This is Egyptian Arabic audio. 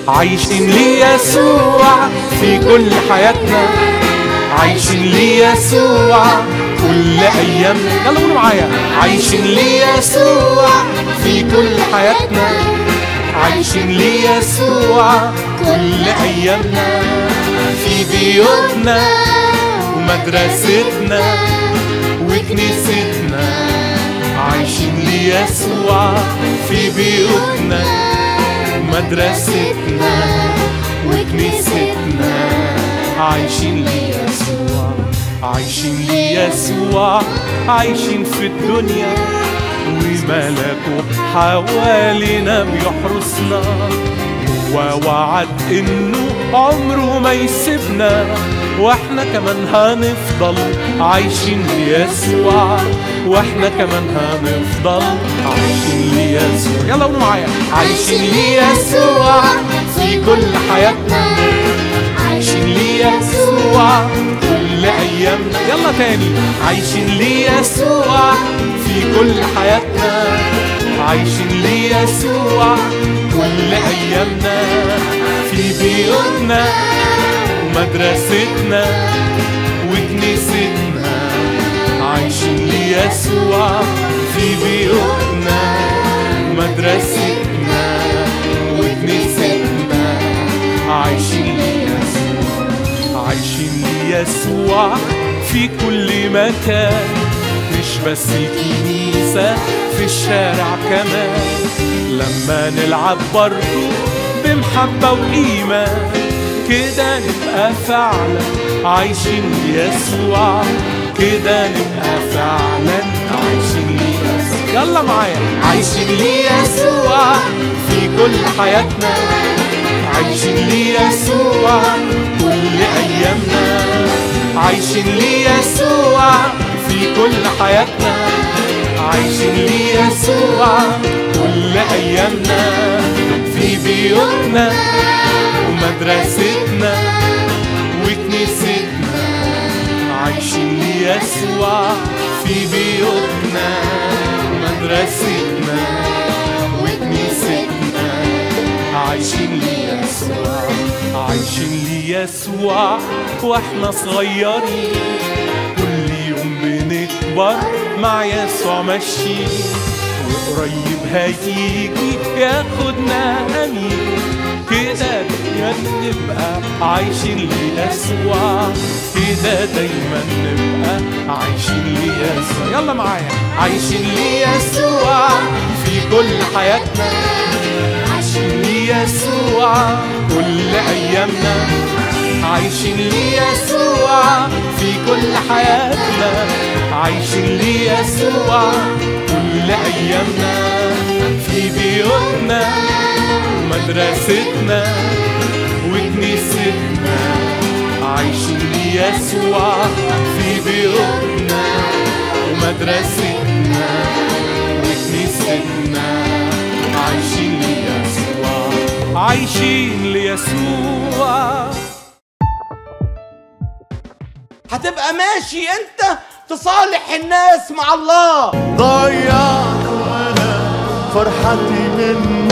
عايشين ليسوع في كل حياتنا عايشين ليسوع كل ايامنا يلا قولوا معايا عايشين ليسوع في كل حياتنا عايشين ليسوع كل ايامنا في بيوتنا ومدرستنا وكنيستنا عايشين ليسوع في بيوتنا ومدرستنا وكنيستنا عايشين ليسوع عايشين ليسوع عايشين في الدنيا وملكه حوالينا بيحرسنا هو وعد انه عمره ما يسيبنا واحنا كمان هنفضل عايشين ليسوع واحنا كمان هنفضل عايشين ليسوع يلا قولوا معايا عايشين ليسوع في كل حياتنا عايشين ليسوع كل ايامنا يلا تاني عايشين ليسوع في كل حياتنا عايشين ليسوع كل ايامنا في بيوتنا ومدرستنا وكنيستنا عايشين ليسوع في بيوتنا ومدرستنا وكنيستنا عايشين ليسوع عايشين ليسوع في كل مكان مش بس الكنيسة في الشارع كمان لما نلعب برضو بمحبة وإيمان كده نبقى فعلا عايشين ليسوع كده نبقى فعلا عايشين ليسوع يلا معايا عايشين ليسوع في كل حياتنا عايشين ليسوع كل ايامنا عايشين ليسوع في كل حياتنا عايشين ليسوع كل ايامنا في بيوتنا ومدرستنا وكنيستنا عايشين ليسوع في بيوتنا ومدرستنا وكنيستنا عايشين ليسوع عايشين ليسوع واحنا صغيرين كل يوم بنكبر مع يسوع ماشيين وقريب هيجي ياخدنا امين كده دايما نبقى عايشين ليسوع كده دايما نبقى عايشين ليسوع يلا معايا عايشين ليسوع في كل حياتنا عايشين ليسوع كل ايامنا عايشين ليسوع في كل حياتنا عايشين ليسوع كل ايامنا في بيوتنا ومدرستنا وكنيستنا عايشين ليسوع في بيوتنا ومدرستنا وكنيستنا عايشين ليسوع عايشين ليسوع هتبقى ماشي انت تصالح الناس مع الله ضيعت وانا فرحتي منه